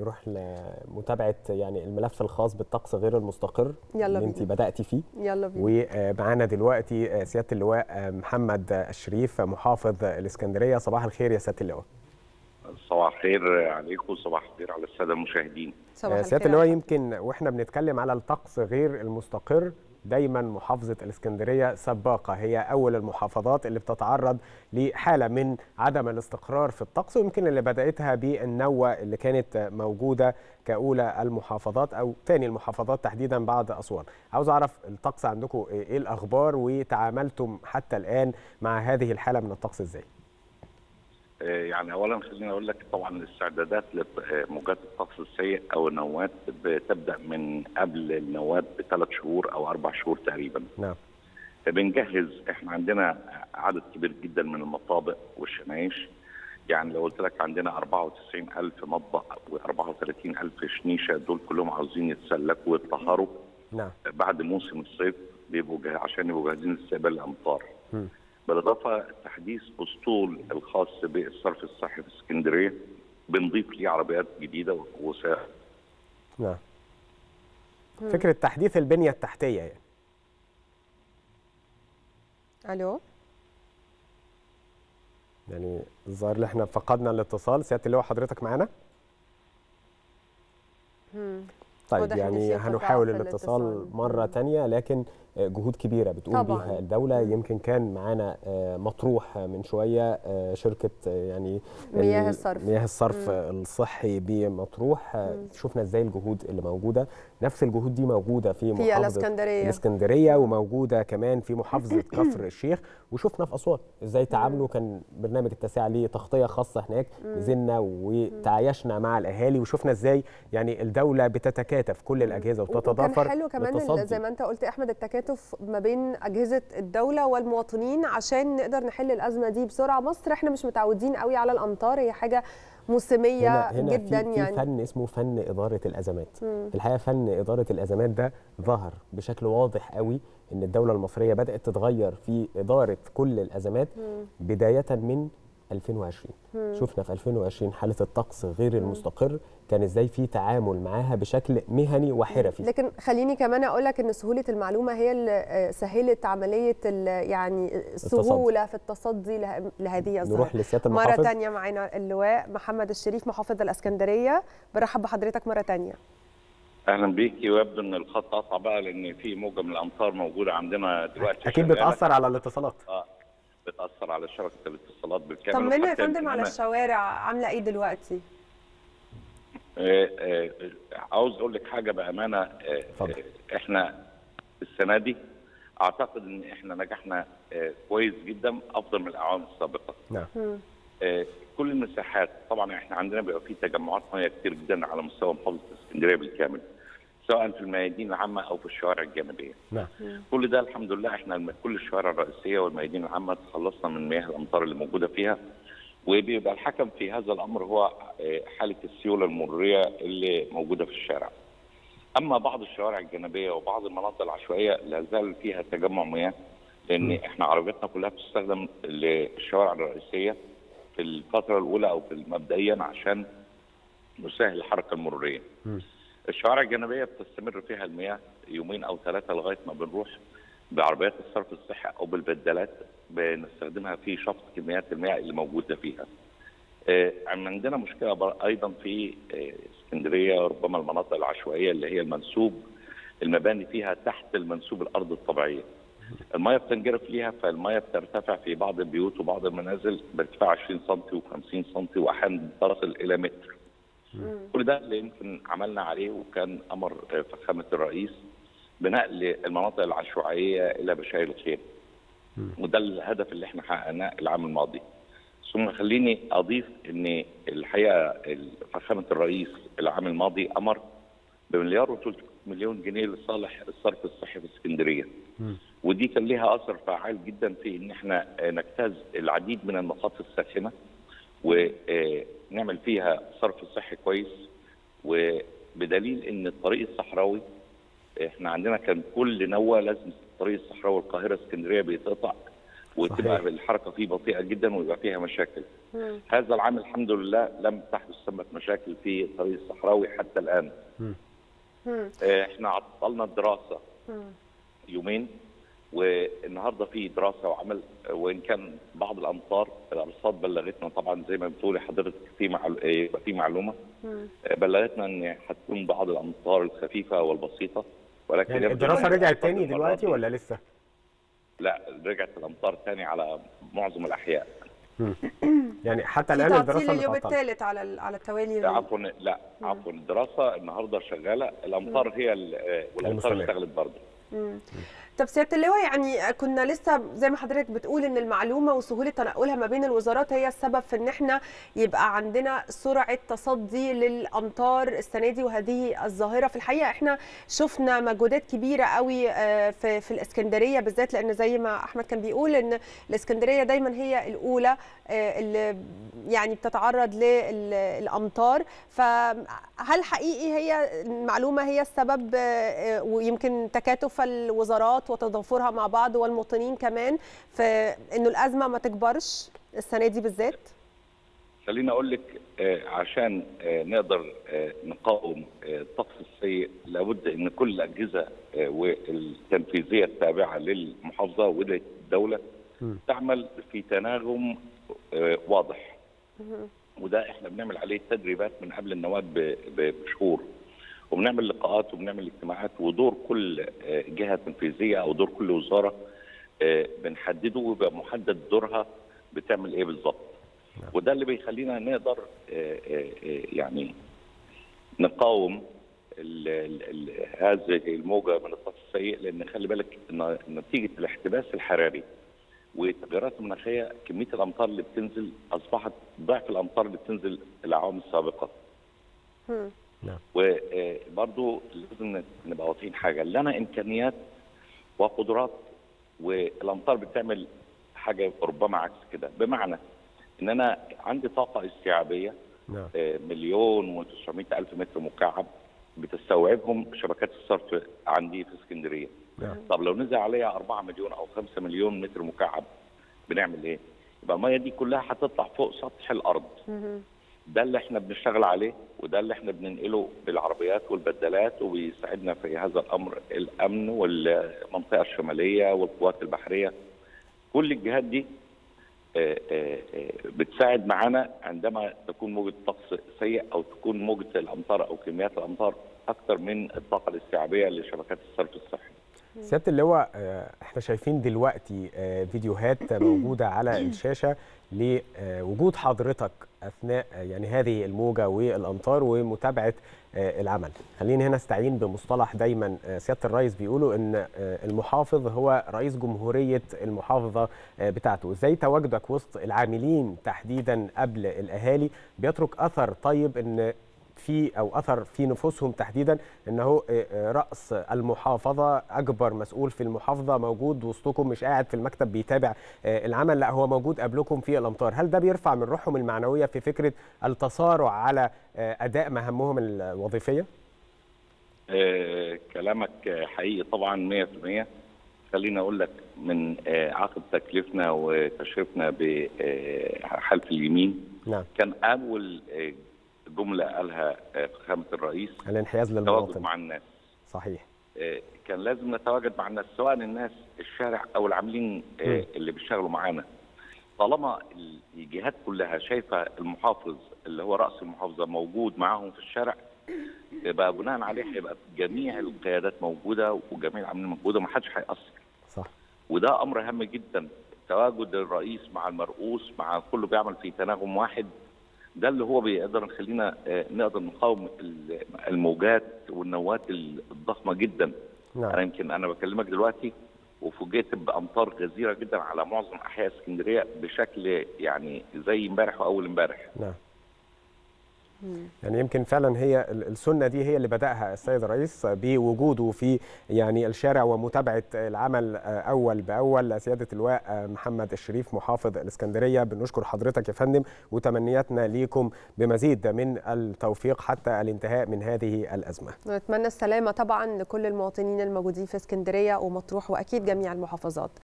نروح لمتابعه يعني الملف الخاص بالطقس غير المستقر يلا اللي انت بينا. بداتي فيه يلا بينا ومعانا دلوقتي سياده اللواء محمد الشريف محافظ الاسكندريه صباح الخير يا سياده اللواء صباح الخير عليكم وصباح الخير على الساده المشاهدين صباح سياده الخير اللواء عليك. يمكن واحنا بنتكلم على الطقس غير المستقر دايما محافظه الاسكندريه سباقه هي اول المحافظات اللي بتتعرض لحاله من عدم الاستقرار في الطقس ويمكن اللي بداتها بالنوه اللي كانت موجوده كاولى المحافظات او ثاني المحافظات تحديدا بعد اسوان عاوز اعرف الطقس عندكم ايه الاخبار وتعاملتم حتى الان مع هذه الحاله من الطقس ازاي آه، يعني اولا خليني اقول لك طبعا الاستعدادات لموجات الطقس السيء او النوات بتبدا من قبل النوات بثلاث شهور او اربع شهور تقريبا نعم بنجهز احنا عندنا عدد كبير جدا من المطابق والشنايش يعني لو قلت لك عندنا 94000 مطبخ و34000 شنيشه دول كلهم عاوزين يتسلكوا ويتطهروا نعم بعد موسم الصيف بيبقوا جاه عشان يبقوا جاهزين لاستقبال الامطار. مم. بالاضافه تحديث اسطول الخاص بالصرف الصحي في اسكندريه بنضيف ليه عربيات جديده وسائل نعم فكره تحديث البنيه التحتيه يعني الو يعني الظاهر ان احنا فقدنا الاتصال سياده اللواء حضرتك معانا مم. طيب واضح إن يعني في قطاع هنحاول في الاتصال الاتصال. مره مم. تانية لكن جهود كبيره بتقوم طبعاً. بيها الدوله مم. يمكن كان معانا آه، مطروح من شويه آه، شركه آه، يعني مياه ال- الصرف. مياه الصرف مم. الصحي بمطروح آه، مم. شفنا ازاي الجهود اللي موجوده نفس الجهود دي موجوده في في محافظه الاسكندريه الاسكندريه وموجوده كمان في محافظه كفر الشيخ وشفنا في اسوان ازاي تعاملوا كان برنامج التاسعه ليه تغطيه خاصه هناك نزلنا وتعايشنا مع الاهالي وشفنا ازاي يعني الدوله بتتكاتف كل الاجهزه وتتضافر وكان حلو كمان للتصدي. ال- زي ما انت قلت يا احمد التكاتف ما بين اجهزه الدوله والمواطنين عشان نقدر نحل الازمه دي بسرعه مصر احنا مش متعودين قوي على الامطار هي حاجه موسميه هنا هنا جدا في, في يعني فن اسمه فن اداره الازمات مم. في الحقيقه فن اداره الازمات ده ظهر بشكل واضح قوي ان الدوله المصريه بدات تتغير في اداره كل الازمات مم. بدايه من 2020 مم. شفنا في 2020 حاله الطقس غير المستقر كان ازاي في تعامل معاها بشكل مهني وحرفي لكن خليني كمان اقول لك ان سهوله المعلومه هي اللي آه، سهلت عمليه ال- يعني السهوله في التصدي له- لهذه الظاهره نروح لسياده مره المحافظ تانية معانا اللواء محمد الشريف محافظ الاسكندريه برحب بحضرتك مره تانية اهلا بيكي ويبدو ان الخط قطع بقى لان في موجه من الامطار موجوده عندنا دلوقتي اكيد شغالة. بتاثر على الاتصالات اه بتاثر على شبكه الاتصالات بالكامل طمنا يا وحتى فندم يمكن على أنا- الشوارع عامله ايه دلوقتي آه، آه، عاوز اقول لك حاجه بامانه آه، اتفضل. آه، احنا السنه دي اعتقد ان احنا نجحنا آه، كويس جدا افضل من الاعوام السابقه نعم مم. آه، كل المساحات طبعا احنا عندنا بيبقى في تجمعات ميه كتير جدا على مستوى محافظه اسكندريه بالكامل سواء في الميادين العامه او في الشوارع الجانبيه نعم كل ده الحمد لله احنا الم- كل الشوارع الرئيسيه والميادين العامه تخلصنا من مياه الامطار اللي موجوده فيها وبيبقى الحكم في هذا الامر هو آه، حاله السيوله المروريه اللي موجوده في الشارع. اما بعض الشوارع الجانبيه وبعض المناطق العشوائيه لا زال فيها تجمع مياه لان احنا عربيتنا كلها بتستخدم للشوارع الرئيسيه في الفتره الاولى او في مبدئيا عشان نسهل الحركه المروريه. مم. الشوارع الجانبيه بتستمر فيها المياه يومين او ثلاثه لغايه ما بنروح بعربيات الصرف الصحي او بالبدالات بنستخدمها في شفط كميات المياه اللي موجوده فيها. آه، عندنا مشكله بر- ايضا في آه، اسكندريه ربما المناطق العشوائيه اللي هي المنسوب المباني فيها تحت المنسوب الارض الطبيعيه. المياه بتنجرف ليها فالمياه بترتفع في بعض البيوت وبعض المنازل بارتفاع 20 سم و50 سم واحيانا تصل الى متر. كل ده اللي يمكن عملنا عليه وكان امر آه، فخامه الرئيس بنقل المناطق العشوائيه الى بشاير الخير. وده الهدف اللي احنا حققناه العام الماضي. ثم خليني اضيف ان الحقيقه فخامه الرئيس العام الماضي امر بمليار و300 مليون جنيه لصالح الصرف الصحي في اسكندريه. مم. ودي كان ليها اثر فعال جدا في ان احنا آه، نجتاز العديد من النقاط الساخنه ونعمل فيها صرف صحي كويس وبدليل ان الطريق الصحراوي احنا عندنا كان كل نوه لازم الطريق الصحراوي القاهره اسكندريه بيتقطع وتبقى صحيح. الحركه فيه بطيئه جدا ويبقى فيها مشاكل. مم. هذا العام الحمد لله لم تحدث ثمه مشاكل في الطريق الصحراوي حتى الان. مم. آه، احنا عطلنا الدراسه مم. يومين والنهارده في دراسه وعمل وان كان بعض الامطار الارصاد بلغتنا طبعا زي ما بتقولي حضرتك في معلو... آه، يبقى في معلومه مم. آه، بلغتنا ان هتكون بعض الامطار الخفيفه والبسيطه ولكن يعني يبدو الدراسه إن رجعت الأمطار تاني المرة دلوقتي دي- ولا لسه؟ لا رجعت الامطار تاني على معظم الاحياء يعني حتى في الان تعطيل الدراسه اليوم متعطله الثالث على ال- على التوالي عفوا لا عفوا الدراسه النهارده شغاله الامطار هي ال- آه، والامطار المستمرة. اشتغلت برضه طب سياده اللواء يعني كنا لسه زي ما حضرتك بتقول ان المعلومه وسهوله تنقلها ما بين الوزارات هي السبب في ان احنا يبقى عندنا سرعه تصدي للامطار السنه دي وهذه الظاهره في الحقيقه احنا شفنا مجهودات كبيره قوي آه، في في الاسكندريه بالذات لان زي ما احمد كان بيقول ان الاسكندريه دايما هي الاولى آه، اللي يعني بتتعرض للامطار فهل حقيقي هي المعلومه هي السبب آه، ويمكن تكاتف الوزارات وتضافرها مع بعض والمواطنين كمان في انه الازمه ما تكبرش السنه دي بالذات خليني اقول لك آه، عشان آه، نقدر آه، نقاوم آه، الطقس السيء لابد ان كل الاجهزه آه، والتنفيذيه التابعه للمحافظه وللدوله م. تعمل في تناغم آه، واضح وده احنا بنعمل عليه تدريبات من قبل النواه ب- ب- بشهور وبنعمل لقاءات وبنعمل اجتماعات ودور كل آه، جهه تنفيذيه او دور كل وزاره آه، بنحدده ويبقى محدد دورها بتعمل ايه بالظبط وده اللي بيخلينا نقدر آه، آه، آه، يعني نقاوم ال- ال- ال- هذه الموجه من الطقس السيء لان خلي بالك ان نتيجه الاحتباس الحراري والتغيرات المناخيه كميه الامطار اللي بتنزل اصبحت ضعف الامطار اللي بتنزل الاعوام السابقه. مم. وبرضه لازم نبقى واضحين حاجه لنا امكانيات وقدرات والامطار بتعمل حاجه ربما عكس كده بمعنى ان انا عندي طاقه استيعابيه نعم آه، مليون و900 الف متر مكعب بتستوعبهم شبكات الصرف عندي في اسكندريه نعم طب لو نزل عليها 4 مليون او 5 مليون متر مكعب بنعمل ايه؟ يبقى الميه دي كلها هتطلع فوق سطح الارض مهم. ده اللي احنا بنشتغل عليه وده اللي احنا بننقله بالعربيات والبدلات وبيساعدنا في هذا الامر الامن والمنطقه الشماليه والقوات البحريه كل الجهات دي آه، آه، آه، بتساعد معانا عندما تكون موجه طقس سيء او تكون موجه الامطار او كميات الامطار اكثر من الطاقه الاستيعابيه لشبكات الصرف الصحي. سياده اللواء آه، احنا شايفين دلوقتي آه، فيديوهات موجوده على الشاشه لوجود حضرتك اثناء آه، يعني هذه الموجه والامطار ومتابعه آه، العمل خليني هنا استعين بمصطلح دايما آه، سياده الرئيس بيقولوا ان آه، المحافظ هو رئيس جمهوريه المحافظه آه، بتاعته ازاي تواجدك وسط العاملين تحديدا قبل الاهالي بيترك اثر طيب ان في او اثر في نفوسهم تحديدا انه راس المحافظه اكبر مسؤول في المحافظه موجود وسطكم مش قاعد في المكتب بيتابع العمل لا هو موجود قبلكم في الامطار هل ده بيرفع من روحهم المعنويه في فكره التصارع على اداء مهامهم الوظيفيه آه، كلامك حقيقي طبعا 100% خليني اقول لك من آه، عقد تكليفنا وتشريفنا بحلف اليمين نعم كان اول آه، جمله قالها آه، فخامه الرئيس الانحياز تواجد للمواطن مع الناس صحيح آه، كان لازم نتواجد مع الناس سواء الناس الشارع او العاملين آه، م. اللي بيشتغلوا معانا طالما الجهات كلها شايفه المحافظ اللي هو راس المحافظه موجود معاهم في الشارع يبقى بناء عليه هيبقى جميع القيادات موجوده وجميع العاملين موجوده ما حدش هيأثر صح وده امر هام جدا تواجد الرئيس مع المرؤوس مع كله بيعمل في تناغم واحد ده اللي هو بيقدر يخلينا آه، نقدر نقاوم ال- الموجات والنوات الضخمه جدا انا نعم يمكن انا بكلمك دلوقتي وفوجئت بامطار غزيره جدا على معظم احياء اسكندريه بشكل يعني زي امبارح واول امبارح نعم يعني يمكن فعلا هي ال- السنه دي هي اللي بداها السيد الرئيس بوجوده في يعني الشارع ومتابعه العمل آه، اول باول سياده اللواء آه، محمد الشريف محافظ الاسكندريه بنشكر حضرتك يا فندم وتمنياتنا ليكم بمزيد من التوفيق حتى الانتهاء من هذه الازمه نتمنى السلامه طبعا لكل المواطنين الموجودين في اسكندريه ومطروح واكيد جميع المحافظات